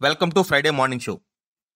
welcome to Friday morning show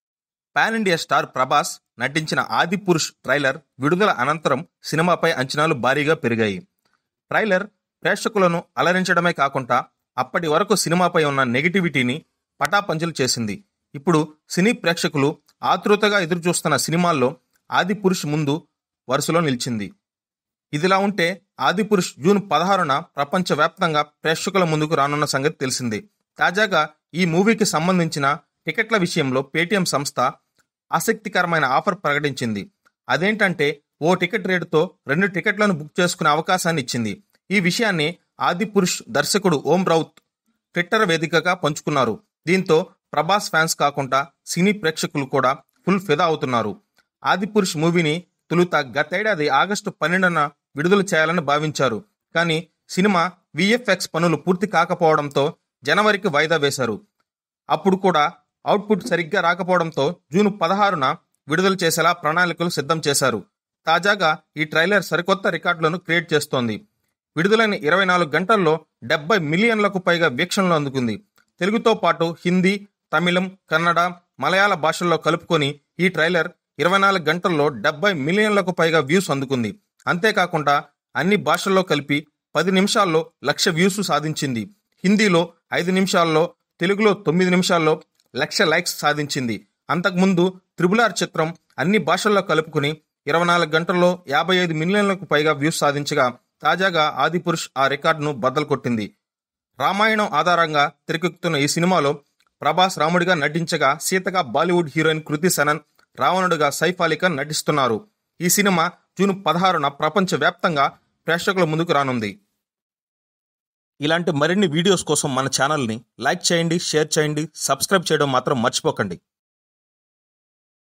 pan India star Prabhas నటించిన ఆది పురుష్ trailer విడుదల అనంతరం సినిమాపై అంచనాలు భారీగా పెరిగాయి ట్రైలర్ ప్రేక్షకులను అలరించడమే కాకుండా అప్పటి వరకు సినిమాపై ఉన్న నెగిటివిటీని పటాపంచలు చేసింది ఇప్పుడు సినీ ప్రేక్షకులు ఆతృతగా ఎదురుచూస్తున్న సినిమాల్లో ఆది పురుష్ ముందు వరుసలో నిలిచింది ఇదిలా ఉంటే ఆదిపురుష్ జూన్ పదహారున ప్రపంచవ్యాప్తంగా ప్రేక్షకుల ముందుకు రానున్న సంగతి తెలిసింది తాజాగా ఈ మూవీకి సంబంధించిన టికెట్ల విషయంలో పేటీఎం సంస్థ ఆసక్తికరమైన ఆఫర్ ప్రకటించింది అదేంటంటే ఓ టికెట్ రేటుతో రెండు టికెట్లను బుక్ చేసుకునే అవకాశాన్ని ఇచ్చింది ఈ విషయాన్ని ఆదిపురుష్ దర్శకుడు ఓం రౌత్ ట్విట్టర్ వేదికగా పంచుకున్నారు దీంతో ప్రభాస్ ఫ్యాన్స్ కాకుండా సినీ ప్రేక్షకులు కూడా ఫుల్ ఫిదా అవుతున్నారు ఆదిపురుష్ మూవీని తొలుత గతేడాది ఆగస్టు పన్నెండున విడుదల చేయాలని భావించారు కానీ సినిమా విఎఫ్ఎక్స్ పనులు పూర్తి కాకపోవడంతో జనవరికి వాయిదా వేశారు అప్పుడు కూడా అవుట్పుట్ సరిగ్గా రాకపోవడంతో జూన్ పదహారున విడుదల చేసేలా ప్రణాళికలు సిద్ధం చేశారు తాజాగా ఈ ట్రైలర్ సరికొత్త రికార్డులను క్రియేట్ చేస్తోంది విడుదలైన ఇరవై నాలుగు గంటల్లో డెబ్బై మిలియన్లకు పైగా వీక్షణలు అందుకుంది తెలుగుతో పాటు హిందీ తమిళం కన్నడ మలయాళ భాషల్లో కలుపుకొని ఈ ట్రైలర్ ఇరవై నాలుగు గంటల్లో డెబ్బై మిలియన్లకు పైగా వ్యూస్ అందుకుంది అంతేకాకుండా అన్ని భాషల్లో కలిపి పది నిమిషాల్లో లక్ష వ్యూస్ సాధించింది హిందీలో ఐదు నిమిషాల్లో తెలుగులో తొమ్మిది నిమిషాల్లో లక్ష లైక్స్ సాధించింది అంతకుముందు త్రిబుల్ ఆర్ చిత్రం అన్ని భాషల్లో కలుపుకుని ఇరవై నాలుగు గంటల్లో యాభై ఐదు మిలియన్లకు పైగా వ్యూస్ సాధించగా తాజాగా ఆదిపురుష్ ఆ రికార్డును బద్దలు కొట్టింది రామాయణం ఆధారంగా తెరకెక్కుతున్న ఈ సినిమాలో ప్రభాస్ రాముడిగా నటించగా సీతగా బాలీవుడ్ హీరోయిన్ కృతి సనన్ రావణుడిగా సైఫ్ అలీ ఖాన్ నటిస్తున్నారు ఈ సినిమా జూన్ పదహారున ప్రపంచ వ్యాప్తంగా ప్రేక్షకుల ముందుకు రానుంది ఇలాంటి మరిన్ని వీడియోస్ కోసం మన ఛానల్ని లైక్ చేయండి షేర్ చేయండి సబ్స్క్రైబ్ చేయడం మాత్రం మర్చిపోకండి